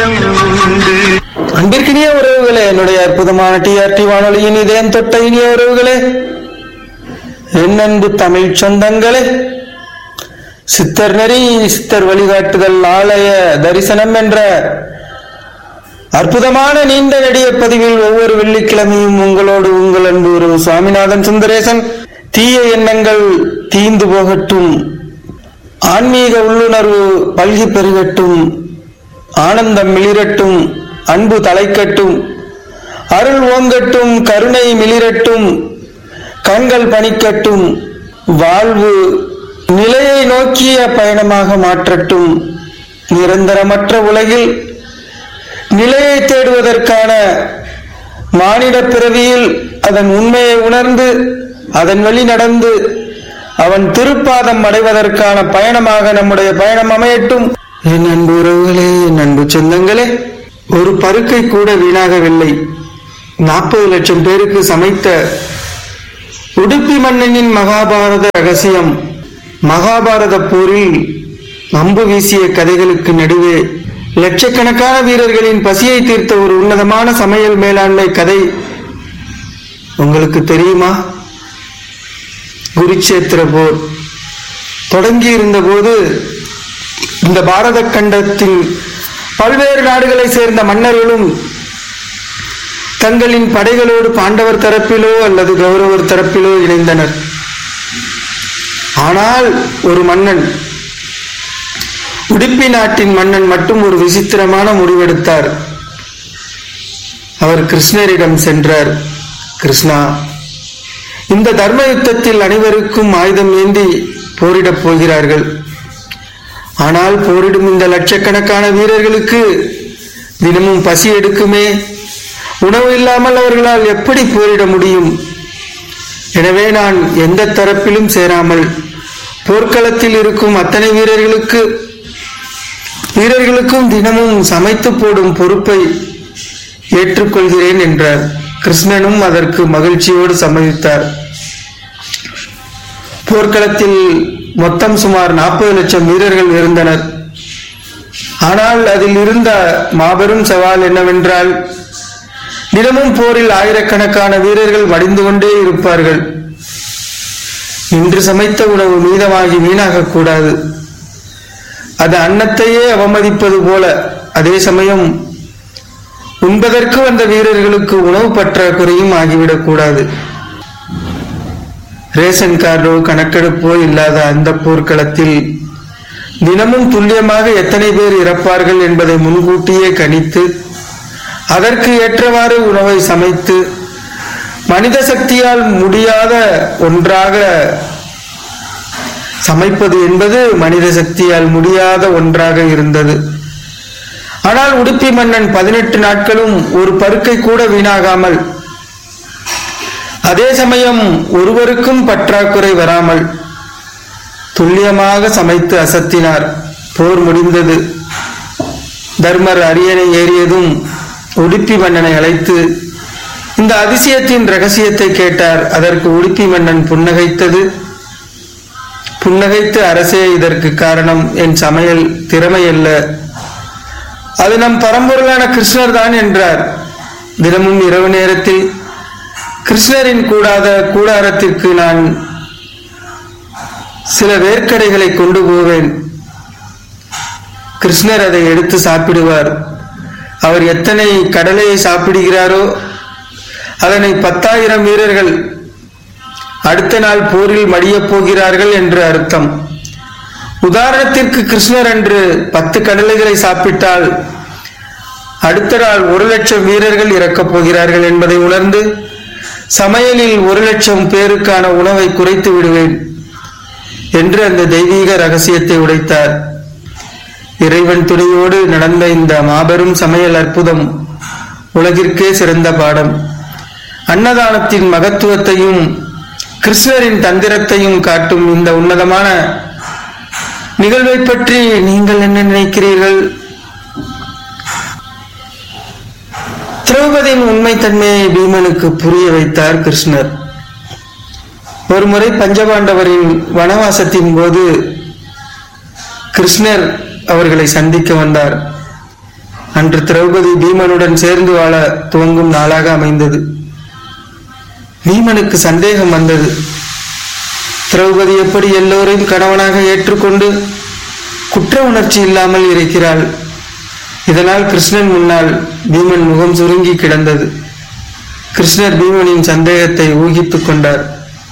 இடம் உண்டு அன்பிற்கினிய உறவுகளே என்னுடைய அற்புதமான டிஆர்டி வானொலியின் இதயம் தொட்ட இனிய உறவுகளே என் அன்பு தமிழ் சொந்தங்களே சித்தர் நெறி சித்தர் வழிகாட்டுதல் ஆலய தரிசனம் என்ற அற்புதமான நீண்ட நெடிய பதிவில் ஒவ்வொரு வெள்ளிக்கிழமையும் உங்களோடு உங்கள் அன்பு உறவு சுவாமிநாதன் சுந்தரேசன் தீய எண்ணங்கள் தீந்து போகட்டும் ஆன்மீக உள்ளுணர்வு பல்கி பெருகட்டும் ஆனந்தம் மிளிரட்டும் அன்பு தலைக்கட்டும் அருள் ஓங்கட்டும் கருணை மிளிரட்டும் கண்கள் பணிக்கட்டும் வாழ்வு நிலையை நோக்கிய பயணமாக மாற்றட்டும் நிரந்தரமற்ற உலகில் நிலையை தேடுவதற்கான மானிட பிறவியில் அதன் உண்மையை உணர்ந்து அதன் வழி நடந்து அவன் திருப்பாதம் அடைவதற்கான பயணமாக நம்முடைய பயணம் அமையட்டும் என் அன்பு உறவுகளே என் அன்பு சொந்தங்களே ஒரு பருக்கை கூட வீணாகவில்லை நாற்பது லட்சம் பேருக்கு சமைத்த உடுப்பி மன்னனின் மகாபாரத ரகசியம் மகாபாரத போரில் அம்பு வீசிய கதைகளுக்கு நடுவே லட்சக்கணக்கான வீரர்களின் பசியை தீர்த்த ஒரு உன்னதமான சமையல் மேலாண்மை கதை உங்களுக்கு தெரியுமா குருச்சேத்திர போர் தொடங்கி இருந்தபோது இந்த பாரத கண்டத்தின் பல்வேறு நாடுகளை சேர்ந்த மன்னர்களும் தங்களின் படைகளோடு பாண்டவர் தரப்பிலோ அல்லது கௌரவர் தரப்பிலோ இணைந்தனர் ஆனால் ஒரு மன்னன் உடுப்பி நாட்டின் மன்னன் மட்டும் ஒரு விசித்திரமான முடிவெடுத்தார் அவர் கிருஷ்ணரிடம் சென்றார் கிருஷ்ணா இந்த தர்ம யுத்தத்தில் அனைவருக்கும் ஆயுதம் ஏந்தி போரிடப் போகிறார்கள் ஆனால் போரிடும் இந்த லட்சக்கணக்கான வீரர்களுக்கு தினமும் பசி எடுக்குமே உணவு இல்லாமல் அவர்களால் எப்படி போரிட முடியும் எனவே நான் எந்த தரப்பிலும் சேராமல் போர்க்களத்தில் இருக்கும் அத்தனை வீரர்களுக்கு வீரர்களுக்கும் தினமும் சமைத்து போடும் பொறுப்பை ஏற்றுக்கொள்கிறேன் என்றார் கிருஷ்ணனும் அதற்கு மகிழ்ச்சியோடு சம்மதித்தார் போர்க்களத்தில் மொத்தம் சுமார் நாற்பது லட்சம் வீரர்கள் இருந்தனர் ஆனால் அதில் இருந்த மாபெரும் சவால் என்னவென்றால் தினமும் போரில் ஆயிரக்கணக்கான வீரர்கள் மடிந்து கொண்டே இருப்பார்கள் இன்று சமைத்த உணவு மீதமாகி வீணாகக் கூடாது அது அன்னத்தையே அவமதிப்பது போல அதே சமயம் உண்பதற்கு வந்த வீரர்களுக்கு உணவு பற்றாக்குறையும் ஆகிவிடக் கூடாது ரேஷன் கார்டோ கணக்கெடுப்போ இல்லாத அந்த போர்க்களத்தில் தினமும் துல்லியமாக எத்தனை பேர் இறப்பார்கள் என்பதை முன்கூட்டியே கணித்து அதற்கு ஏற்றவாறு உணவை சமைத்து மனித சக்தியால் முடியாத ஒன்றாக சமைப்பது என்பது மனித சக்தியால் முடியாத ஒன்றாக இருந்தது ஆனால் உடுப்பி மன்னன் பதினெட்டு நாட்களும் ஒரு பருக்கை கூட வீணாகாமல் அதே சமயம் ஒருவருக்கும் பற்றாக்குறை வராமல் துல்லியமாக சமைத்து அசத்தினார் போர் முடிந்தது தர்மர் அரியணை ஏறியதும் உடுப்பி மன்னனை அழைத்து இந்த அதிசயத்தின் ரகசியத்தை கேட்டார் அதற்கு உடுப்பி மன்னன் புன்னகைத்தது புன்னகைத்து அரசே இதற்கு காரணம் என் சமையல் திறமை அல்ல அது நம் பரம்பொருளான கிருஷ்ணர் தான் என்றார் தினமும் இரவு நேரத்தில் கிருஷ்ணரின் கூடாத கூடாரத்திற்கு நான் சில வேர்க்கடைகளை கொண்டு போவேன் கிருஷ்ணர் அதை எடுத்து சாப்பிடுவார் அவர் எத்தனை கடலையை சாப்பிடுகிறாரோ அதனை பத்தாயிரம் வீரர்கள் அடுத்த நாள் போரில் மடியப் போகிறார்கள் என்று அர்த்தம் உதாரணத்திற்கு கிருஷ்ணர் அன்று பத்து கடலைகளை சாப்பிட்டால் அடுத்த நாள் ஒரு லட்சம் வீரர்கள் இறக்கப் போகிறார்கள் என்பதை உணர்ந்து சமையலில் ஒரு லட்சம் பேருக்கான உணவை குறைத்து விடுவேன் என்று அந்த தெய்வீக ரகசியத்தை உடைத்தார் இறைவன் துணையோடு நடந்த இந்த மாபெரும் சமையல் அற்புதம் உலகிற்கே சிறந்த பாடம் அன்னதானத்தின் மகத்துவத்தையும் கிருஷ்ணரின் தந்திரத்தையும் காட்டும் இந்த உன்னதமான நிகழ்வை பற்றி நீங்கள் என்ன நினைக்கிறீர்கள் திரௌபதியின் உண்மைத்தன்மையை பீமனுக்கு புரிய வைத்தார் கிருஷ்ணர் ஒருமுறை பஞ்சபாண்டவரின் வனவாசத்தின் போது கிருஷ்ணர் அவர்களை சந்திக்க வந்தார் அன்று திரௌபதி பீமனுடன் சேர்ந்து வாழ துவங்கும் நாளாக அமைந்தது பீமனுக்கு சந்தேகம் வந்தது திரௌபதி எப்படி எல்லோரையும் கணவனாக ஏற்றுக்கொண்டு குற்ற உணர்ச்சி இல்லாமல் இருக்கிறாள் இதனால் கிருஷ்ணன் முன்னால் பீமன் முகம் சுருங்கி கிடந்தது கிருஷ்ணர் பீமனின் சந்தேகத்தை ஊகித்துக் கொண்டார்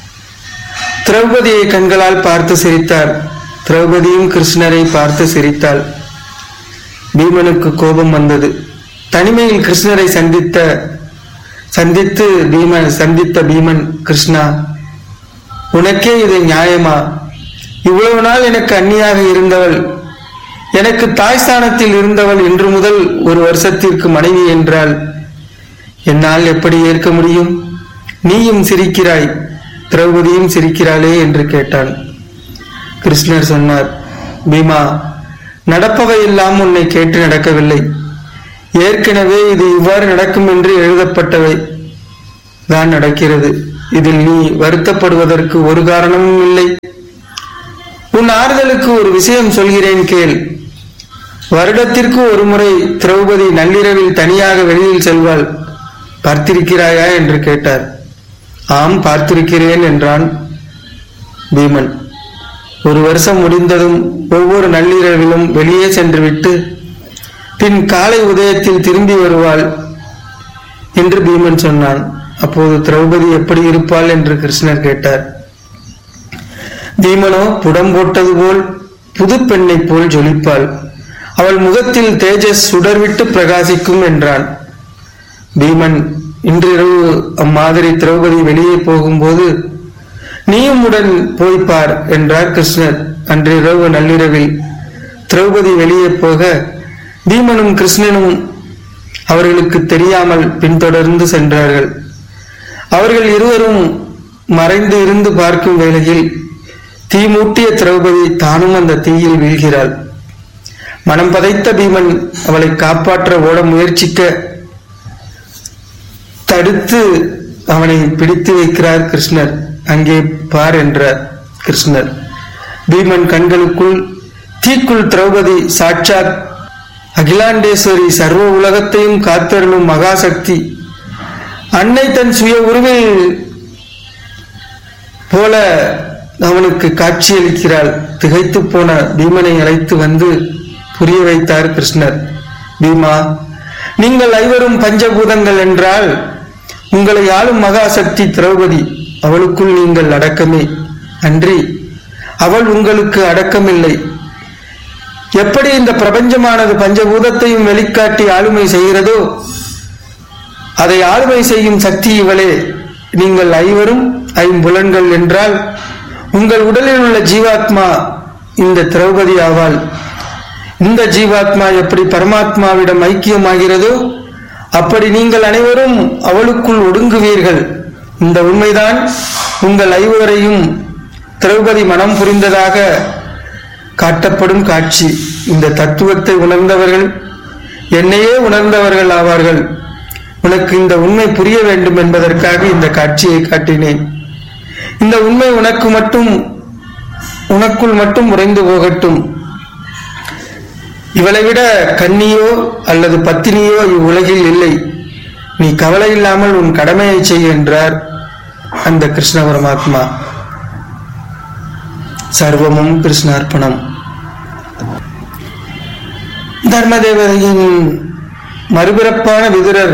திரௌபதியை கண்களால் பார்த்து சிரித்தார் திரௌபதியும் கிருஷ்ணரை பார்த்து சிரித்தாள் பீமனுக்கு கோபம் வந்தது தனிமையில் கிருஷ்ணரை சந்தித்த சந்தித்து பீமன் சந்தித்த பீமன் கிருஷ்ணா உனக்கே இது நியாயமா இவ்வளவு நாள் எனக்கு அந்நியாக இருந்தவள் எனக்கு தாய் ஸ்தானத்தில் இருந்தவள் இன்று முதல் ஒரு வருஷத்திற்கு மனைவி என்றாள் என்னால் எப்படி ஏற்க முடியும் நீயும் சிரிக்கிறாய் திரௌபதியும் சிரிக்கிறாளே என்று கேட்டான் கிருஷ்ணர் சொன்னார் பீமா நடப்பவை எல்லாம் உன்னை கேட்டு நடக்கவில்லை ஏற்கனவே இது இவ்வாறு நடக்கும் என்று எழுதப்பட்டவை தான் நடக்கிறது இதில் நீ வருத்தப்படுவதற்கு ஒரு காரணமும் இல்லை உன் ஆறுதலுக்கு ஒரு விஷயம் சொல்கிறேன் கேள் வருடத்திற்கு ஒரு முறை திரௌபதி நள்ளிரவில் தனியாக வெளியில் செல்வாள் பார்த்திருக்கிறாயா என்று கேட்டார் ஆம் பார்த்திருக்கிறேன் என்றான் பீமன் ஒரு வருஷம் முடிந்ததும் ஒவ்வொரு நள்ளிரவிலும் வெளியே சென்று விட்டு பின் காலை உதயத்தில் திரும்பி வருவாள் என்று பீமன் சொன்னான் அப்போது திரௌபதி எப்படி இருப்பாள் என்று கிருஷ்ணர் கேட்டார் பீமனோ புடம் போட்டது போல் புது பெண்ணைப் போல் ஜொலிப்பாள் அவள் முகத்தில் தேஜஸ் சுடர்விட்டு பிரகாசிக்கும் என்றான் பீமன் இன்றிரவு அம்மாதிரி திரௌபதி வெளியே போகும்போது நீயும் உடன் போய் பார் என்றார் கிருஷ்ணர் அன்றிரவு நள்ளிரவில் திரௌபதி வெளியே போக பீமனும் கிருஷ்ணனும் அவர்களுக்கு தெரியாமல் பின்தொடர்ந்து சென்றார்கள் அவர்கள் இருவரும் மறைந்து இருந்து பார்க்கும் வேளையில் தீ மூட்டிய திரௌபதி தானும் அந்த தீயில் வீழ்கிறாள் மனம் பதைத்த பீமன் அவளை காப்பாற்ற ஓட முயற்சிக்க தடுத்து அவனை பிடித்து வைக்கிறார் கிருஷ்ணர் அங்கே பார் என்றார் கிருஷ்ணர் பீமன் கண்களுக்குள் தீக்குள் திரௌபதி சாட்சாத் அகிலாண்டேஸ்வரி சர்வ உலகத்தையும் காத்தருளும் மகாசக்தி அன்னை தன் சுய உருவில் போல அவனுக்கு காட்சியளிக்கிறாள் திகைத்து போன பீமனை அழைத்து வந்து புரிய வைத்தார் கிருஷ்ணர் பீமா நீங்கள் ஐவரும் பஞ்சபூதங்கள் என்றால் உங்களை ஆளும் மகாசக்தி திரௌபதி அவளுக்குள் நீங்கள் அடக்கமே அன்றி அவள் உங்களுக்கு அடக்கமில்லை எப்படி இந்த பிரபஞ்சமானது பஞ்சபூதத்தையும் வெளிக்காட்டி ஆளுமை செய்கிறதோ அதை ஆளுமை செய்யும் சக்தி இவளே நீங்கள் ஐவரும் ஐம்புலன்கள் என்றால் உங்கள் உடலில் உள்ள ஜீவாத்மா இந்த திரௌபதி ஆவாள் இந்த ஜீவாத்மா எப்படி பரமாத்மாவிடம் ஐக்கியமாகிறதோ அப்படி நீங்கள் அனைவரும் அவளுக்குள் ஒடுங்குவீர்கள் இந்த உண்மைதான் உங்கள் ஐவரையும் திரௌபதி மனம் புரிந்ததாக காட்டப்படும் காட்சி இந்த தத்துவத்தை உணர்ந்தவர்கள் என்னையே உணர்ந்தவர்கள் ஆவார்கள் உனக்கு இந்த உண்மை புரிய வேண்டும் என்பதற்காக இந்த காட்சியை காட்டினேன் இந்த உண்மை உனக்கு மட்டும் உனக்குள் மட்டும் உறைந்து போகட்டும் இவளை விட கன்னியோ அல்லது பத்தினியோ இவ்வுலகில் இல்லை நீ கவலை இல்லாமல் உன் கடமையை செய் என்றார் அந்த கிருஷ்ண பரமாத்மா சர்வமும் கிருஷ்ணார்ப்பணம் தர்மதேவதையின் மறுபிறப்பான விதுரர்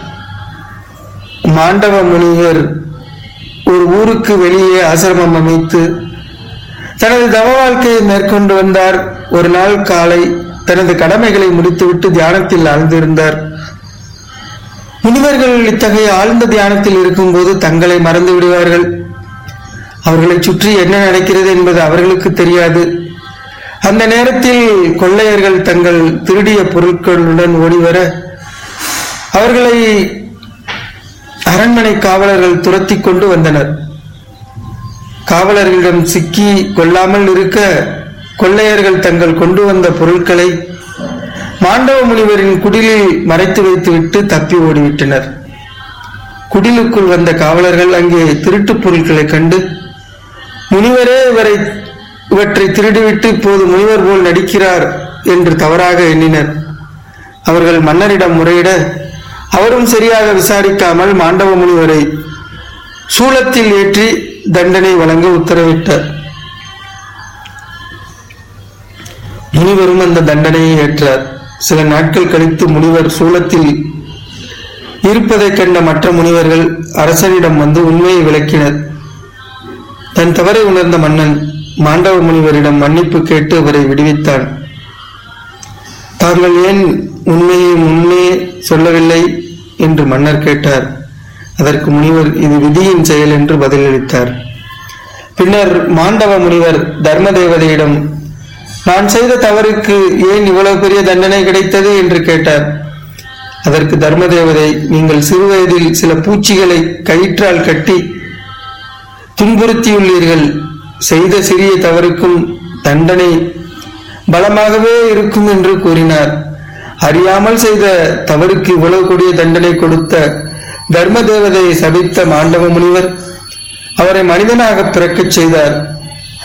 மாண்டவ முனிவர் ஒரு ஊருக்கு வெளியே ஆசிரமம் அமைத்து தனது தவ வாழ்க்கையை மேற்கொண்டு வந்தார் ஒரு நாள் காலை தனது கடமைகளை முடித்துவிட்டு தியானத்தில் ஆழ்ந்திருந்தார் முனிவர்கள் இத்தகைய ஆழ்ந்த தியானத்தில் இருக்கும்போது தங்களை மறந்து விடுவார்கள் அவர்களை சுற்றி என்ன நடக்கிறது என்பது அவர்களுக்கு தெரியாது அந்த நேரத்தில் கொள்ளையர்கள் தங்கள் திருடிய பொருட்களுடன் ஓடிவர அவர்களை அரண்மனை காவலர்கள் துரத்தி கொண்டு வந்தனர் காவலர்களிடம் சிக்கி கொள்ளாமல் இருக்க கொள்ளையர்கள் தங்கள் கொண்டு வந்த பொருட்களை மாண்டவ முனிவரின் குடிலில் மறைத்து வைத்துவிட்டு தப்பி ஓடிவிட்டனர் குடிலுக்குள் வந்த காவலர்கள் அங்கே திருட்டுப் பொருட்களை கண்டு முனிவரே இவரை இவற்றை திருடிவிட்டு இப்போது முனிவர் போல் நடிக்கிறார் என்று தவறாக எண்ணினர் அவர்கள் மன்னரிடம் முறையிட அவரும் சரியாக விசாரிக்காமல் மாண்டவ முனிவரை சூலத்தில் ஏற்றி தண்டனை வழங்க உத்தரவிட்டார் முனிவரும் அந்த தண்டனையை ஏற்றார் சில நாட்கள் கழித்து முனிவர் சூலத்தில் இருப்பதைக் கண்ட மற்ற முனிவர்கள் அரசனிடம் வந்து உண்மையை விளக்கினர் தன் தவறை உணர்ந்த மன்னன் மாண்டவ முனிவரிடம் மன்னிப்பு கேட்டு அவரை விடுவித்தான் தாங்கள் ஏன் உண்மையை முன்னே சொல்லவில்லை என்று மன்னர் கேட்டார் அதற்கு முனிவர் இது விதியின் செயல் என்று பதிலளித்தார் பின்னர் மாண்டவ முனிவர் தர்ம தேவதையிடம் நான் செய்த தவறுக்கு ஏன் இவ்வளவு பெரிய தண்டனை கிடைத்தது என்று கேட்டார் அதற்கு தர்ம தேவதை நீங்கள் சிறுவயதில் சில பூச்சிகளை கயிற்றால் கட்டி துன்புறுத்தியுள்ளீர்கள் செய்த சிறிய தவறுக்கும் தண்டனை பலமாகவே இருக்கும் என்று கூறினார் அறியாமல் செய்த தவறுக்கு இவ்வளவு கொடிய தண்டனை கொடுத்த தர்ம தேவதையை சபித்த மாண்டவ முனிவர் அவரை மனிதனாக பிறக்கச் செய்தார்